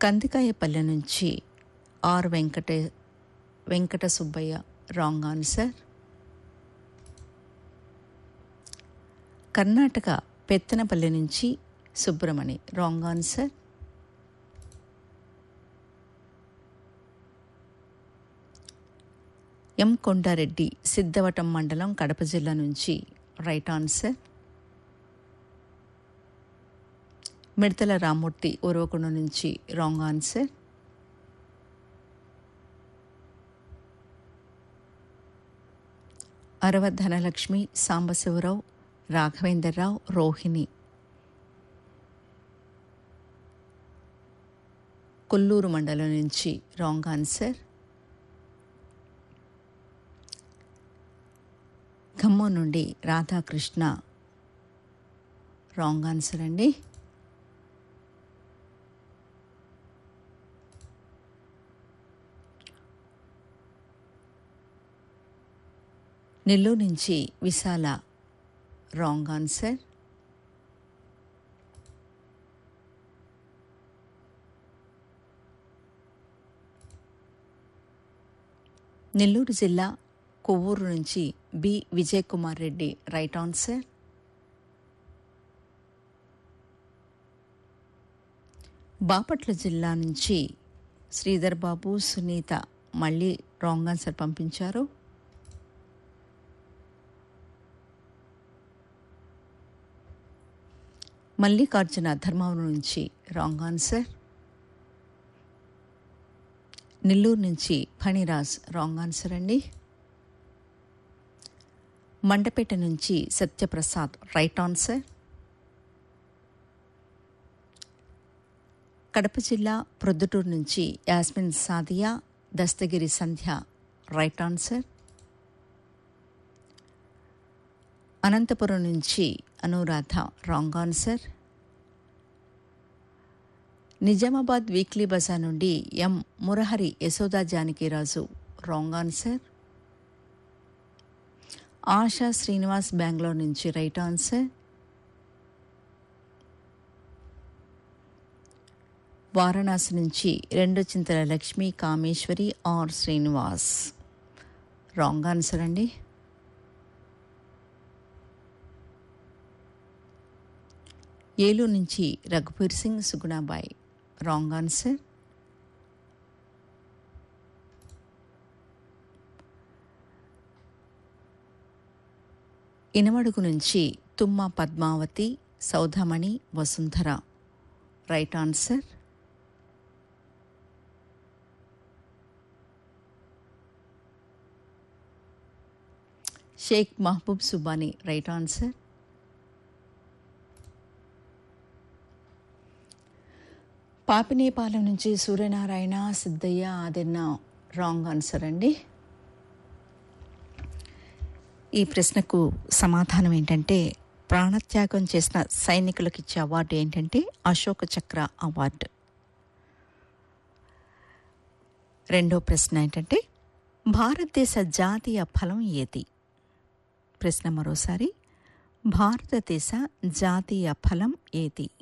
కందికాయపల్లె నుంచి ఆర్ వెంకటే Venkata Subbaiah wrong answer Karnataka Pethanapalli నుంచి Subramani wrong answer M Kondareddy Siddhavatam మండలం కడప జిల్లా నుంచి రైట్ ఆన్సర్ మిడతల రామూర్తి ఉరవకొండ నుంచి రాంగ్ ఆన్సర్ అరవ ధనలక్ష్మి సాంబశివరావు రాఘవేంద్రరావు రోహిణి కొల్లూరు మండలం నుంచి రాంగ్ ఆన్సర్ ఖమ్మం నుండి రాధాకృష్ణ రాంగ్ ఆన్సర్ అండి నెల్లూరు నుంచి విశాల రాంగ్ ఆన్సర్ నెల్లూరు జిల్లా కొవ్వూరు నుంచి B Vijay Kumar Reddy right answer Bapatla జిల్లా నుంచి శ్రీధర్ బాబు సునీత మళ్ళీ రాంగ్ ఆన్సర్ పంపించారు మల్లికార్జున ధర్మవరం నుంచి రాంగ్ ఆన్సర్ నెల్లూరు నుంచి ఫణిరాజ్ రాంగ్ ఆన్సర్ అండి మండపేట నుంచి సత్యప్రసాద్ రైట్ ఆన్సర్ కడప జిల్లా ప్రొద్దుటూరు నుంచి యాస్మిన్ సాదియా దస్తగిరి సంధ్య రైట్ ఆన్సర్ అనంతపురం నుంచి Anuradha wrong answer Nizamabad weekly bazaar నుండి M Murahari Yashoda Janakiraju wrong answer Asha Srinivas Bengaluru నుంచి రైట్ ఆన్సర్ వారణాసి నుంచి రెండు Chintala Lakshmi Kameswari R Srinivas wrong answer అండి ఏలూరు నుంచి రఘుబీర్ సింగ్ సుగుణాబాయ్ రాంగ్ ఆన్సర్ ఇనమడుగు నుంచి Tumma Padmavathi Soudhamani Vasundhara right answer Shaik Mahaboob Subani right answer Papinepalem నుంచి సూర్యనారాయణ సిద్ధయ్య ఆదిన్న రాంగ్ ఆన్సర్ అండి ఈ ప్రశ్నకు సమాధానం ఏంటంటే ప్రాణత్యాగం చేసిన సైనికులకు ఇచ్చే అవార్డు ఏంటంటే అశోక చక్ర అవార్డు రెండో ప్రశ్న ఏంటంటే భారతదేశ జాతీయ ఫలం ఏది ప్రశ్న మరోసారి భారతదేశ జాతీయ ఫలం ఏది